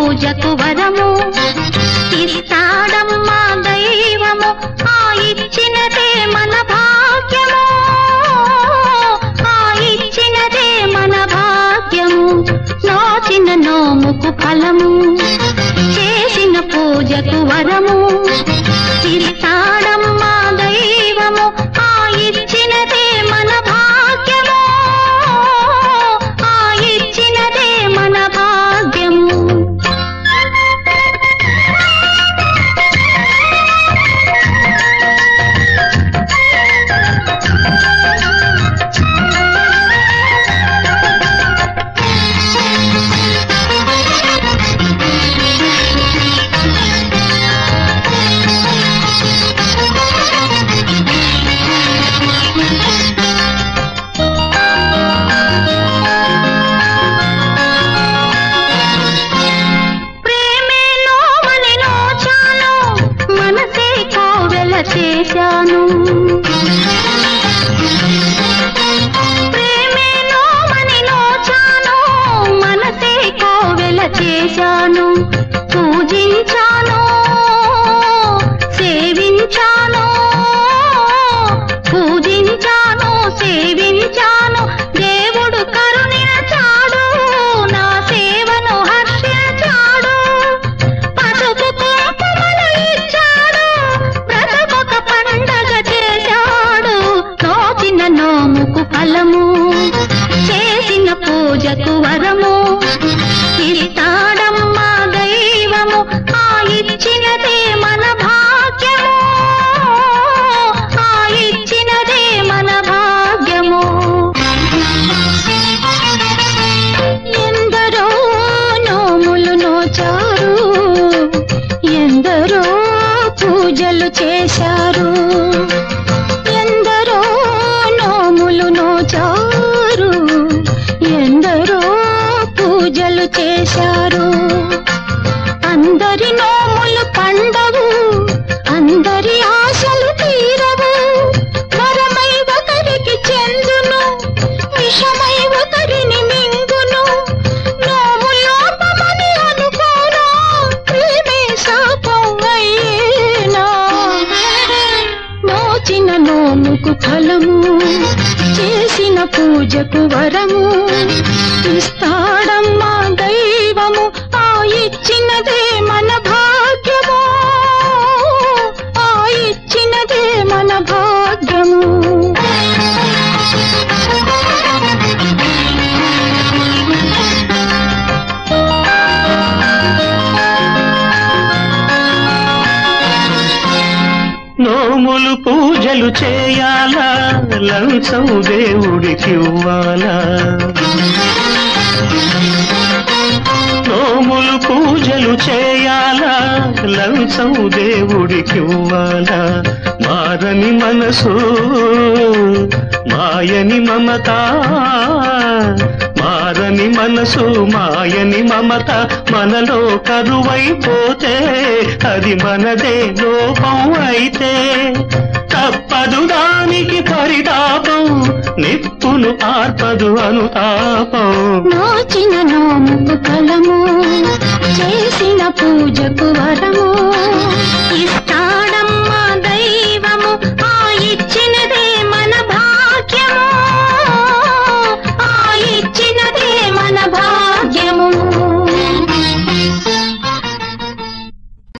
పూజకు వరము ఇస్తాడమ్మా దైవము ఆ ఇచ్చినదే మన భాగ్యము ఆ ఇచ్చినదే మన భాగ్యము నోచిన నోముకు ఫలము చేసిన పూజకు వరము ఇస్తాడమ్మా దైవము ఆ ఇచ్చినదే మన భాగ్యము ఆ ఇచ్చినదే మన భాగ్యము ప్రేమే నోమని నోచాను మనసే కోవెల చేశాను ప్రేమే నోమని నోచాను మనసే కోవెల చేశాను పూజించాను సేవించాను పూజించాను సేవించాను దేవుడు కరుణించాడు నా సేవను హర్షించాడు పసుపు కుంకుమలు ఇచ్చాడు బ్రతకొక పండగ చేశాడు నోచిన నోముకు ఫలము చేసిన పూజకు వరము ఇస్తాడమ్మా దైవము ఆ ఇచ్చినదే మన భాగ్యము ఆ ఇచ్చినదే మన భాగ్యము ఎందరో నోములు నోచారు ఎందరో పూజలు చేశారు ఎందరో నోములు నోచారు ఎందరో పూజలు చేశారు అందరి నోములు పండవు అందరి ఆశలు తీరవు వరమై ఒకరికి చెందును విషమై ఒకరిని మింగును నోము లోపమని అనుకోనా ప్రేమే శాపం అయ్యేనా నోచిన నోముకు ఫలము చేసిన పూజకు వరము ఇస్తాడమ్మా దైవము ఆ ఇచ్చినదే మన భాగ్యము ఆ ఇచ్చినదే మన భాగ్యము నోములు పూజలు చేయాలా లంచం దేవుడికి ఇవ్వాలా నోములు పూజలు చేయాలా లంచం దేవుడికి ఇవ్వాలా మారని మనసు మాయని మమత మారని మనసు మాయని మమత మనలో కరువైపోతే అది మనదే లోపం అయితే తప్పదు దానికి పరితాపం నిప్పును ఆర్పదు అనుతాపం నోచిన నోముకు ఫలము చేసిన పూజకు వరము